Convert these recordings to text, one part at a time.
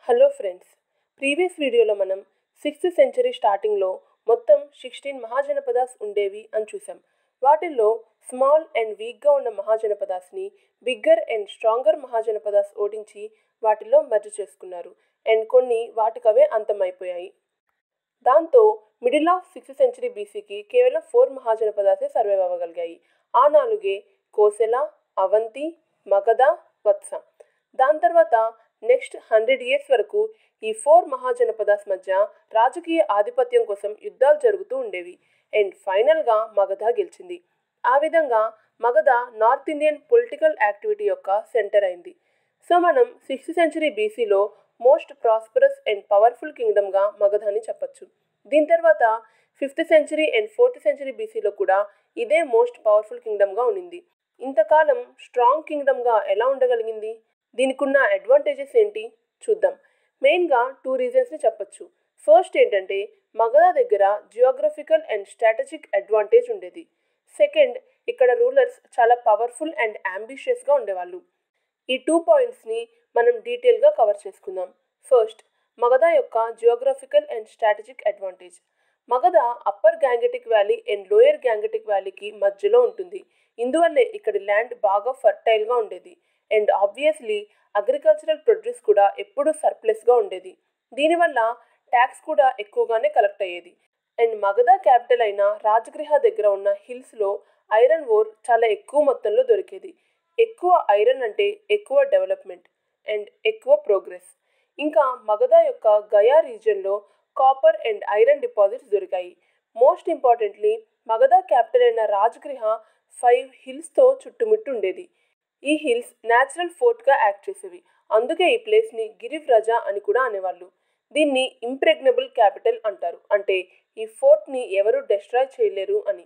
hello friends previous వీడియోలో మనం sixth century స్టార్టింగ్లో మొత్తం సిక్స్టీన్ మహాజనపదాస్ ఉండేవి అని చూసాం వాటిల్లో స్మాల్ అండ్ వీక్గా ఉన్న మహాజనపదాస్ని బిగ్గర్ అండ్ స్ట్రాంగర్ మహాజనపదాస్ ఓడించి వాటిలో మర్జ్ చేసుకున్నారు అండ్ కొన్ని వాటికవే అంతమైపోయాయి దాంతో మిడిల్ ఆఫ్ సిక్స్త్ సెంచరీ బీసీకి కేవలం ఫోర్ మహాజనపదాసే సర్వైవ్ అవ్వగలిగాయి ఆ నాలుగే కోసెల అవంతి మగధ వత్స దాని తర్వాత నెక్స్ట్ హండ్రెడ్ ఇయర్స్ వరకు ఈ ఫోర్ మహాజనపదాస్ మధ్య రాజకీయ ఆధిపత్యం కోసం యుద్ధాలు జరుగుతూ ఉండేవి అండ్ ఫైనల్గా మగధ గెలిచింది ఆ విధంగా Magadha north Indian political activity యొక్క సెంటర్ అయింది సో మనం సిక్స్త్ సెంచరీ బీసీలో మోస్ట్ ప్రాస్పరస్ అండ్ పవర్ఫుల్ కింగ్డమ్గా మగధని చెప్పొచ్చు దీని తర్వాత fifth century and fourth century బీసీలో కూడా ఇదే మోస్ట్ పవర్ఫుల్ కింగ్డమ్గా ఉండింది ఇంతకాలం స్ట్రాంగ్ కింగ్డమ్గా ఎలా ఉండగలిగింది దీనికి ఉన్న అడ్వాంటేజెస్ ఏంటి చూద్దాం మెయిన్గా టూ రీజన్స్ని చెప్పొచ్చు ఫస్ట్ ఏంటంటే మగధ దగ్గర జియోగ్రఫికల్ అండ్ స్ట్రాటజిక్ అడ్వాంటేజ్ ఉండేది సెకండ్ ఇక్కడ రూలర్స్ చాలా పవర్ఫుల్ అండ్ అంబిషియస్గా ఉండేవాళ్ళు ఈ టూ పాయింట్స్ని మనం డీటెయిల్గా కవర్ చేసుకుందాం ఫస్ట్ మగధ యొక్క geographical and strategic advantage Magadha upper Gangetic valley and lower Gangetic వ్యాలీకి మధ్యలో ఉంటుంది ఇందువల్లే ఇక్కడి ల్యాండ్ బాగా ఫర్టైల్గా ఉండేది అండ్ ఆబ్వియస్లీ అగ్రికల్చరల్ ప్రొడ్యూస్ కూడా ఎప్పుడూ సర్ప్లెస్గా ఉండేది దీనివల్ల ట్యాక్స్ కూడా ఎక్కువగానే కలెక్ట్ అయ్యేది అండ్ మగధ క్యాపిటల్ అయిన రాజగృహ దగ్గర ఉన్న హిల్స్లో ఐరన్ ఓర్ చాలా ఎక్కువ మొత్తంలో దొరికేది ఎక్కువ ఐరన్ అంటే ఎక్కువ డెవలప్మెంట్ అండ్ ఎక్కువ ప్రోగ్రెస్ ఇంకా మగధ యొక్క గయా రీజియన్లో కాపర్ అండ్ ఐరన్ డిపాజిట్స్ దొరికాయి మోస్ట్ ఇంపార్టెంట్లీ మగధ క్యాపిటల్ అయిన రాజగృహ ఫైవ్ హిల్స్తో చుట్టుముట్టు ఉండేది ఈ హిల్స్ న్యాచురల్ ఫోర్ట్గా యాక్ట్ చేసేవి అందుకే ఈ ప్లేస్ని గిరివ్ రజా అని కూడా అనేవాళ్ళు దీన్ని ఇంప్రెగ్నబుల్ క్యాపిటల్ అంటారు అంటే ఈ ఫోర్ట్ని ఎవరు డెస్ట్రాయ్ చేయలేరు అని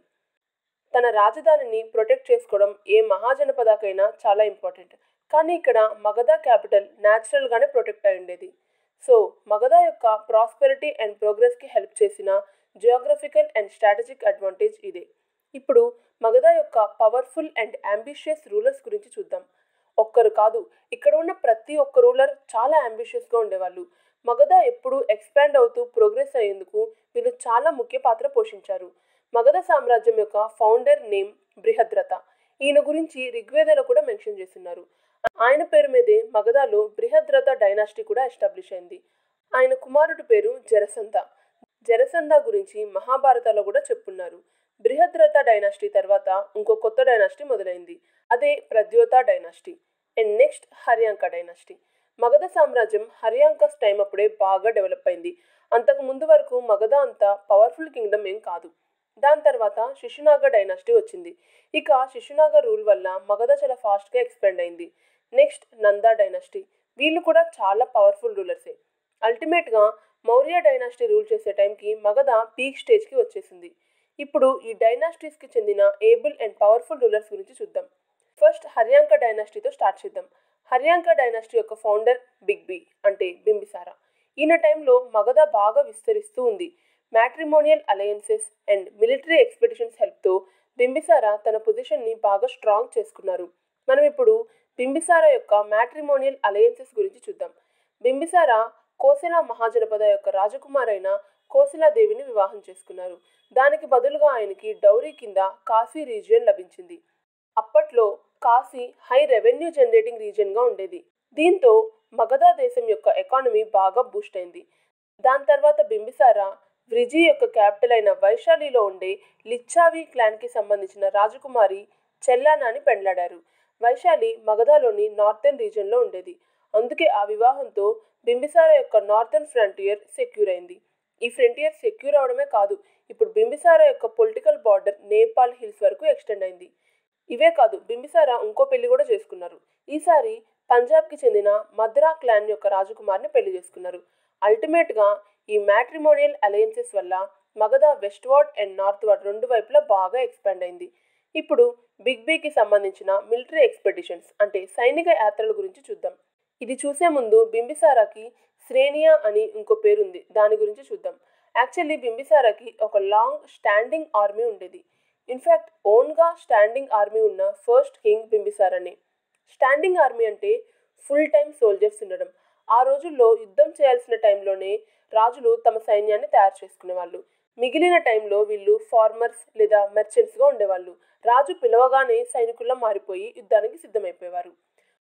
తన రాజధానిని ప్రొటెక్ట్ చేసుకోవడం ఏ మహాజనపదాకైనా చాలా ఇంపార్టెంట్ కానీ ఇక్కడ మగధ క్యాపిటల్ న్యాచురల్గానే ప్రొటెక్ట్ అయి ఉండేది సో మగధ యొక్క ప్రాస్పెరిటీ అండ్ ప్రోగ్రెస్కి హెల్ప్ చేసిన జియోగ్రఫికల్ అండ్ స్ట్రాటజిక్ అడ్వాంటేజ్ ఇదే ఇప్పుడు మగధ యొక్క పవర్ఫుల్ అండ్ అంబిషియస్ రూలర్స్ గురించి చూద్దాం ఒక్కరు కాదు ఇక్కడ ఉన్న ప్రతి ఒక్క రూలర్ చాలా అంబిషియస్గా ఉండేవాళ్ళు మగధ ఎప్పుడు ఎక్స్పాండ్ అవుతూ ప్రోగ్రెస్ అయ్యేందుకు వీళ్ళు చాలా ముఖ్య పాత్ర పోషించారు మగధ సామ్రాజ్యం యొక్క ఫౌండర్ నేమ్ బృహద్రథ ఈయన గురించి ఋగ్వేదలో కూడా మెన్షన్ చేస్తున్నారు ఆయన పేరు మీదే మగధలో బృహద్రథ డైనాసిటీ కూడా ఎస్టాబ్లిష్ అయింది ఆయన కుమారుడి పేరు జరసంధ జరసంధ గురించి మహాభారతాలో కూడా చెప్పున్నారు బృహద్రథ డైనాసిటీ తర్వాత ఇంకో కొత్త డైనాసిటీ మొదలైంది అదే Pradyota dynasty and next Haryanka dynasty Magadha సామ్రాజ్యం హర్యాంకస్ టైం అప్పుడే బాగా డెవలప్ అయింది అంతకు ముందు వరకు మగధ అంత పవర్ఫుల్ కింగ్డమ్ ఏం కాదు దాని తర్వాత శిశునాగ డైనాసిటీ వచ్చింది ఇక శిశునాగ రూల్ వల్ల మగధ చాలా ఫాస్ట్గా ఎక్స్పెండ్ అయింది నెక్స్ట్ నందా డైనాసిటీ వీళ్ళు కూడా చాలా పవర్ఫుల్ రూలర్సే అల్టిమేట్గా మౌర్య డైనాసిటీ రూల్ చేసే టైంకి మగధ పీక్ స్టేజ్కి వచ్చేసింది ఇప్పుడు ఈ డైనాసిటీస్కి చెందిన ఏబుల్ అండ్ పవర్ఫుల్ రూలర్స్ గురించి చూద్దాం ఫస్ట్ హర్యాంక డైనాసిటీతో స్టార్ట్ చేద్దాం హర్యాంక డైనాసిటీ యొక్క ఫౌండర్ బిగ్ బి అంటే బింబిసారా ఈయన టైంలో మగధ బాగా విస్తరిస్తూ ఉంది matrimonial alliances and military expeditions హెల్ప్తో బింబిసారా తన పొజిషన్ని బాగా స్ట్రాంగ్ చేసుకున్నారు మనం ఇప్పుడు బింబిసారా యొక్క మ్యాట్రిమోనియల్ అలయన్సెస్ గురించి చూద్దాం బింబిసారా కోసెల మహాజనపద యొక్క రాజకుమారైన కోసలాదేవిని వివాహం చేసుకున్నారు దానికి బదులుగా ఆయనకి డౌరీ కింద కాశీ రీజియన్ లభించింది అప్పట్లో కాశీ హై రెవెన్యూ జనరేటింగ్ రీజియన్గా ఉండేది దీంతో మగధ దేశం యొక్క ఎకానమీ బాగా బూస్ట్ అయింది దాని తర్వాత బింబిసారా వ్రిజి యొక్క క్యాపిటల్ అయిన వైశాలిలో ఉండే లిచ్చావి క్లాన్కి సంబంధించిన రాజకుమారి చెల్లానాని పెండ్లాడారు వైశాలి మగధలోని నార్థన్ రీజియన్లో ఉండేది అందుకే ఆ వివాహంతో బింబిసారా యొక్క నార్థన్ ఫ్రంటియర్ సెక్యూర్ అయింది ఈ ఫ్రంటియర్ సెక్యూర్ అవడమే కాదు ఇప్పుడు బింబిసారా యొక్క పొలిటికల్ బార్డర్ నేపాల్ హిల్స్ వరకు ఎక్స్టెండ్ అయింది ఇవే కాదు బింబిసారా ఇంకో పెళ్లి కూడా చేసుకున్నారు ఈసారి పంజాబ్కి చెందిన మద్రా క్లాన్ యొక్క రాజకుమారిని పెళ్లి చేసుకున్నారు అల్టిమేట్గా ఈ మ్యాట్రిమోనియల్ అలయన్సెస్ వల్ల మగధ వెస్ట్వార్డ్ అండ్ నార్త్వార్డ్ రెండు వైపులా బాగా ఎక్స్పాండ్ అయింది ఇప్పుడు బిగ్ బీకి సంబంధించిన మిలిటరీ ఎక్స్పెడిషన్స్ అంటే సైనిక యాత్రల గురించి చూద్దాం ఇది చూసే ముందు బింబిసారాకి శ్రేనియా అని ఇంకో పేరుంది దాని గురించి చూద్దాం యాక్చువల్లీ బింబిసారాకి ఒక లాంగ్ స్టాండింగ్ ఆర్మీ ఉండేది ఇన్ఫ్యాక్ట్ ఓన్గా స్టాండింగ్ ఆర్మీ ఉన్న ఫస్ట్ కింగ్ బింబిసారానే స్టాండింగ్ ఆర్మీ అంటే ఫుల్ టైం సోల్జర్స్ ఉండడం ఆ రోజుల్లో యుద్ధం చేయాల్సిన టైంలోనే రాజులు తమ సైన్యాన్ని తయారు చేసుకునేవాళ్ళు మిగిలిన టైంలో వీళ్ళు ఫార్మర్స్ లేదా మెర్చెంట్స్గా ఉండేవాళ్ళు రాజు పిలవగానే సైనికుల్లా మారిపోయి యుద్ధానికి సిద్ధమైపోయేవారు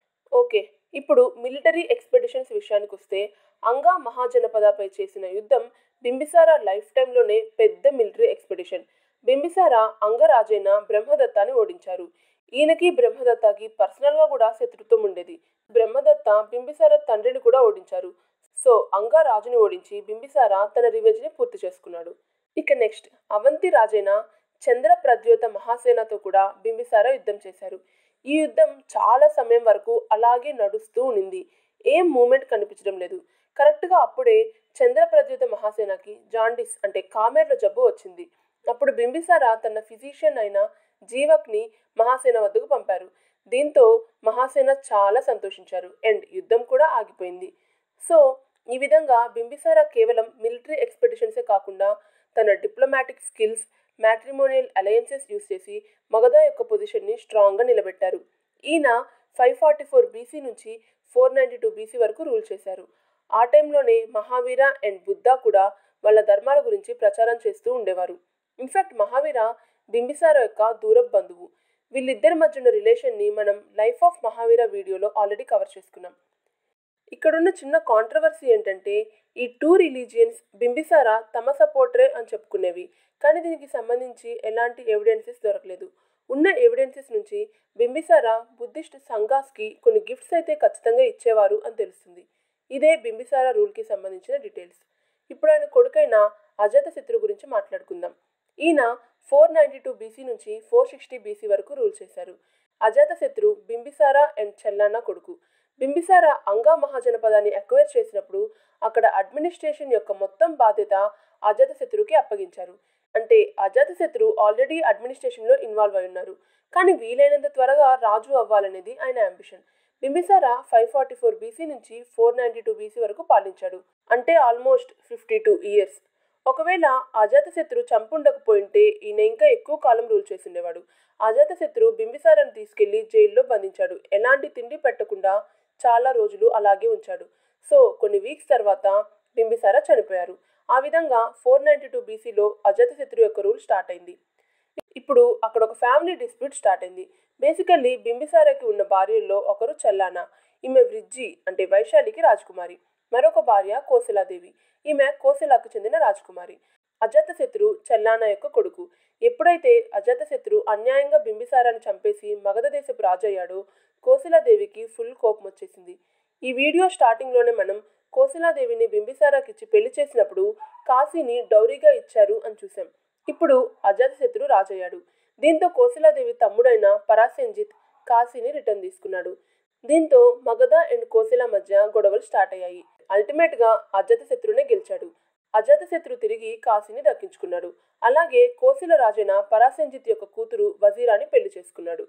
ఓకే ఇప్పుడు మిలిటరీ ఎక్స్పెడిషన్స్ విషయానికి వస్తే అంగా మహాజనపదపై చేసిన యుద్ధం బింబిసారా లైఫ్ టైంలోనే పెద్ద మిలిటరీ ఎక్స్పెడిషన్ బింబిసారా అంగరాజైన బ్రహ్మదత్తాని ఓడించారు ఈయనకి బ్రహ్మదత్తకి పర్సనల్గా కూడా శత్రుత్వం ఉండేది బ్రహ్మదత్త బింబిసార తండ్రిని కూడా ఓడించారు సో అంగా రాజుని ఓడించి బింబిసార తన రివెంజ్ని పూర్తి చేసుకున్నాడు ఇక నెక్స్ట్ అవంతి రాజైన చంద్ర ప్రద్యోత మహాసేనతో కూడా బింబిసార యుద్ధం చేశారు ఈ యుద్ధం చాలా సమయం వరకు అలాగే నడుస్తూ ఉండింది ఏం మూమెంట్ కనిపించడం లేదు కరెక్ట్గా అప్పుడే చంద్ర ప్రద్యుత మహాసేనకి జాండిస్ అంటే కామెర్ల జబ్బు వచ్చింది అప్పుడు బింబిసార తన ఫిజిషియన్ అయిన జీవక్ని మహాసేన వద్దకు పంపారు దీంతో మహాసేన చాలా సంతోషించారు అండ్ యుద్ధం కూడా ఆగిపోయింది సో ఈ విధంగా బింబిసార కేవలం మిలిటరీ ఎక్స్పెడిషన్సే కాకుండా తన diplomatic skills matrimonial alliances use చేసి మగధ యొక్క పొజిషన్ని స్ట్రాంగ్గా నిలబెట్టారు ఈయన ఫైవ్ ఫార్టీ ఫోర్ బీసీ నుంచి ఫోర్ నైంటీ టూ బీసీ వరకు రూల్ చేశారు ఆ టైంలోనే మహావీర అండ్ బుద్ధ కూడా వాళ్ళ ధర్మాల గురించి ప్రచారం చేస్తూ ఉండేవారు ఇన్ఫ్యాక్ట్ మహావీర బింబిసార యొక్క దూర బంధువు వీళ్ళిద్దరి మధ్య ఉన్న రిలేషన్ని మనం లైఫ్ ఆఫ్ మహావీర వీడియోలో ఆల్రెడీ కవర్ చేసుకున్నాం ఇక్కడున్న చిన్న కాంట్రవర్సీ ఏంటంటే ఈ టూ రిలీజియన్స్ బింబిసార తమ సపోర్టరే అని చెప్పుకునేవి కానీ దీనికి సంబంధించి ఎలాంటి ఎవిడెన్సెస్ దొరకలేదు ఉన్న ఎవిడెన్సెస్ నుంచి బింబిసార బుద్ధిస్ట్ సంఘాస్కి కొన్ని గిఫ్ట్స్ అయితే ఖచ్చితంగా ఇచ్చేవారు అని తెలుస్తుంది ఇదే బింబిసార రూల్కి సంబంధించిన డీటెయిల్స్ ఇప్పుడు ఆయన కొడుకైన అజాతశత్రు గురించి మాట్లాడుకుందాం ఈయన ఫోర్ నైంటీ టూ బీసీ నుంచి ఫోర్ సిక్స్టీ బీసీ వరకు రూల్ చేశారు అజాతశత్రు బింబిసార అండ్ చెల్లాన్న కొడుకు బింబిసార అంగా మహాజనపదాన్ని అక్వైర్ చేసినప్పుడు అక్కడ అడ్మినిస్ట్రేషన్ యొక్క మొత్తం బాధ్యత అజాతశత్రుకి అప్పగించారు అంటే అజాతశత్రు ఆల్రెడీ అడ్మినిస్ట్రేషన్లో ఇన్వాల్వ్ అయి ఉన్నారు కానీ వీలైనంత త్వరగా రాజు అవ్వాలనేది ఆయన ambition Bimbisara five forty four BC నుంచి ఫోర్ నైంటీ టూ బీసీ వరకు పాలించాడు అంటే ఆల్మోస్ట్ ఫిఫ్టీ టూ ఇయర్స్ ఒకవేళ అజాతశత్రు చంపుండకపోయింటే ఈయన ఇంకా ఎక్కువ కాలం రూల్ చేసిండేవాడు అజాతశత్రు బింబిసారను తీసుకెళ్లి జైల్లో బంధించాడు ఎలాంటి తిండి పెట్టకుండా చాలా రోజులు అలాగే ఉంచాడు సో కొన్ని వీక్స్ తర్వాత బింబిసార చనిపోయారు ఆ విధంగా ఫోర్ నైంటీ టూ బీసీలో అజాతశత్రు యొక్క రూల్ స్టార్ట్ అయింది ఇప్పుడు అక్కడ ఒక ఫ్యామిలీ డిస్ప్యూట్ స్టార్ట్ అయింది బేసికల్లీ బింబిసారకి ఉన్న భార్యల్లో ఒకరు చల్లానా ఈమె వృజ్జి అంటే వైశాలికి రాజకుమారి మరొక భార్య కోశలాదేవి ఈమె కోశలాకు చెందిన రాజకుమారి అజాతశత్రు చెల్లానా యొక్క కొడుకు ఎప్పుడైతే అజాతశత్రు అన్యాయంగా బింబిసారాన్ని చంపేసి మగధ దేశపు రాజయ్యాడో కోశలాదేవికి ఫుల్ కోపం వచ్చేసింది ఈ వీడియో స్టార్టింగ్లోనే మనం కోశలాదేవిని బింబిసారాకిచ్చి పెళ్లి చేసినప్పుడు కాశీని డౌరీగా ఇచ్చారు అని చూసాం ఇప్పుడు అజాతశత్రు రాజయ్యాడు దీంతో కోశలాదేవి తమ్ముడైన పరాసెంజిత్ కాశీని రిటర్న్ తీసుకున్నాడు దీంతో మగధ అండ్ కోశల మధ్య గొడవలు స్టార్ట్ అయ్యాయి అల్టిమేట్గా అజాతశత్రునే గెలిచాడు అజాతశత్రు తిరిగి కాశీని దక్కించుకున్నాడు అలాగే కోశల రాజైన పరాసెంజిత్ యొక్క కూతురు వజీరాని పెళ్లి చేసుకున్నాడు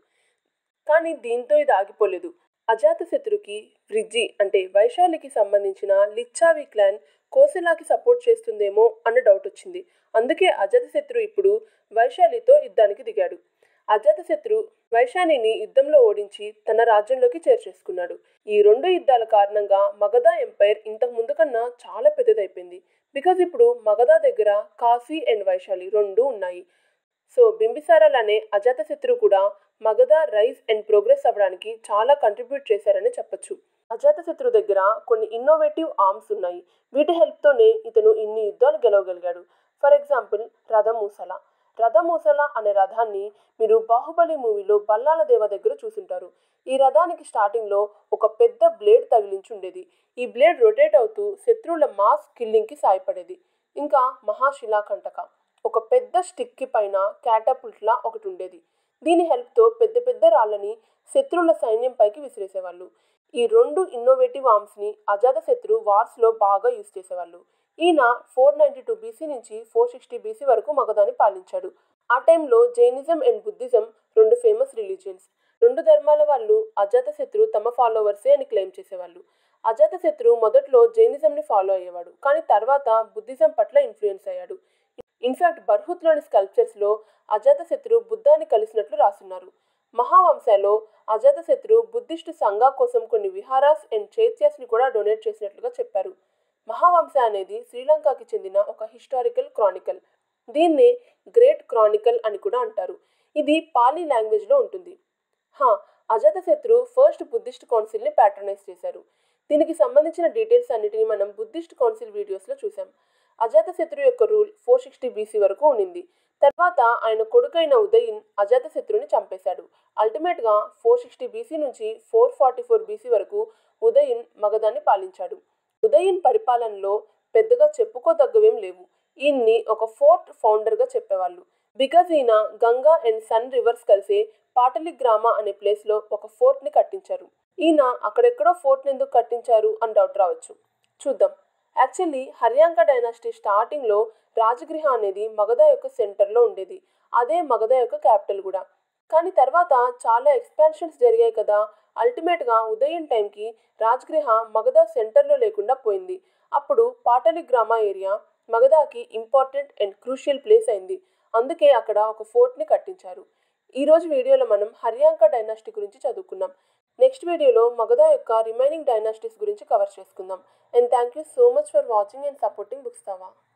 కానీ దీంతో ఇది ఆగిపోలేదు అజాతశత్రుకి వృజ్జి అంటే వైశాలికి సంబంధించిన లిచ్చావి క్లాన్ కోసలాకి సపోర్ట్ చేస్తుందేమో అన్న డౌట్ వచ్చింది అందుకే అజాతశత్రు ఇప్పుడు వైశాలితో యుద్ధానికి దిగాడు అజాతశత్రు వైశాలిని యుద్ధంలో ఓడించి తన రాజ్యంలోకి చేర్చేసుకున్నాడు ఈ రెండు యుద్ధాల కారణంగా మగధ ఎంపైర్ ఇంతకు ముందు కన్నా చాలా పెద్దదైపోయింది బికాజ్ ఇప్పుడు మగధ దగ్గర కాశీ అండ్ వైశాలి రెండు ఉన్నాయి సో బింబిసారాలనే అజాతశత్రు కూడా మగధ రైజ్ అండ్ ప్రోగ్రెస్ అవ్వడానికి చాలా కంట్రిబ్యూట్ చేశారని చెప్పొచ్చు అజాతశత్రు దగ్గర కొన్ని ఇన్నోవేటివ్ ఆర్మ్స్ ఉన్నాయి వీటి హెల్ప్తోనే ఇతను ఇన్ని యుద్ధాలు గెలవగలిగాడు ఫర్ ఎగ్జాంపుల్ రథమూసల రథమూసల అనే రథాన్ని మీరు బాహుబలి మూవీలో బల్లాల దేవ దగ్గర చూసుంటారు ఈ రథానికి స్టార్టింగ్లో ఒక పెద్ద బ్లేడ్ తగిలించి ఉండేది ఈ బ్లేడ్ రొటేట్ అవుతూ శత్రువుల మాస్ కిల్లింగ్కి సాయపడేది ఇంకా మహాశిలాకంటక ఒక పెద్ద స్టిక్కి పైన క్యాటపుల్ట్లా ఒకటి ఉండేది దీని హెల్ప్తో పెద్ద పెద్ద రాళ్ళని శత్రువుల సైన్యం పైకి విసిరేసేవాళ్ళు ఈ రెండు ఇన్నోవేటివ్ ఆర్మ్స్ని అజాతశత్రు వార్స్లో బాగా యూజ్ చేసేవాళ్ళు ఈయన ఫోర్ నైంటీ టూ బీసీ నుంచి ఫోర్ సిక్స్టీ బీసీ వరకు మగధాన్ని పాలించాడు ఆ టైంలో జైనిజం అండ్ బుద్ధిజం రెండు ఫేమస్ రిలీజియన్స్ రెండు ధర్మాల వాళ్ళు అజాతశత్రు తమ ఫాలోవర్సే అని క్లెయిమ్ చేసేవాళ్ళు అజాతశత్రు మొదట్లో జైనిజంని ఫాలో అయ్యేవాడు కానీ తర్వాత బుద్ధిజం పట్ల ఇన్ఫ్లుయెన్స్ అయ్యాడు ఇన్ఫాక్ట్ బర్హుత్లోని స్కల్ప్చర్స్లో అజాతశత్రు బుద్ధాన్ని కలిసినట్లు రాస్తున్నారు మహావంశలో అజాతశత్రు బుద్ధిస్టు సంఘ కోసం కొన్ని విహారాస్ అండ్ చైత్యాస్ని కూడా డొనేట్ చేసినట్లుగా చెప్పారు మహావంశ అనేది శ్రీలంకకి చెందిన ఒక హిస్టారికల్ క్రానికల్ దీన్నే గ్రేట్ క్రానికల్ అని కూడా అంటారు ఇది పాలీ లాంగ్వేజ్లో ఉంటుంది హా అజాతశత్రు ఫస్ట్ బుద్ధిస్ట్ కౌన్సిల్ని ప్యాట్రనైజ్ చేశారు దీనికి సంబంధించిన డీటెయిల్స్ అన్నిటిని మనం బుద్ధిస్ట్ కౌన్సిల్ వీడియోస్లో చూసాం అజాతశత్రు యొక్క రూల్ ఫోర్ సిక్స్టీ బీసీ వరకు ఉండింది తర్వాత ఆయన కొడుకైన ఉదయిన్ అజాతశత్రుని చంపేశాడు అల్టిమేట్గా ఫోర్ సిక్స్టీ బీసీ నుంచి ఫోర్ ఫార్టీ ఫోర్ బీసీ వరకు ఉదయిన్ మగధాన్ని పాలించాడు ఉదయిన్ పరిపాలనలో పెద్దగా చెప్పుకోదగ్గవేం లేవు ఈయన్ని ఒక ఫోర్ట్ ఫౌండర్గా చెప్పేవాళ్ళు బికాజ్ ఈయన గంగా అండ్ సన్ రివర్స్ కలిసే పాటలిగ్రామ అనే ప్లేస్లో ఒక ఫోర్ట్ని కట్టించారు ఈయన అక్కడెక్కడో ఫోర్ట్ని ఎందుకు కట్టించారు అని డౌట్ రావచ్చు చూద్దాం యాక్చువల్లీ హర్యాంక డైనాసిటీ స్టార్టింగ్లో రాజగృహ అనేది మగధ యొక్క సెంటర్లో ఉండేది అదే మగధ యొక్క క్యాపిటల్ కూడా కానీ తర్వాత చాలా ఎక్స్పాన్షన్స్ జరిగాయి కదా అల్టిమేట్గా ఉదయం టైంకి రాజగృహ మగధ సెంటర్లో లేకుండా పోయింది అప్పుడు పాటలిగ్రామ ఏరియా మగధాకి ఇంపార్టెంట్ అండ్ క్రూషియల్ ప్లేస్ అయింది అందుకే అక్కడ ఒక ఫోర్ట్ని కట్టించారు ఈ రోజు వీడియోలో మనం హర్యాంక డైనాసిటీ గురించి చదువుకున్నాం నెక్స్ట్ వీడియోలో మగధ యొక్క రిమైనింగ్ డైనాసిటీస్ గురించి కవర్ చేసుకుందాం and thank you so much for watching and supporting బుక్స్తావా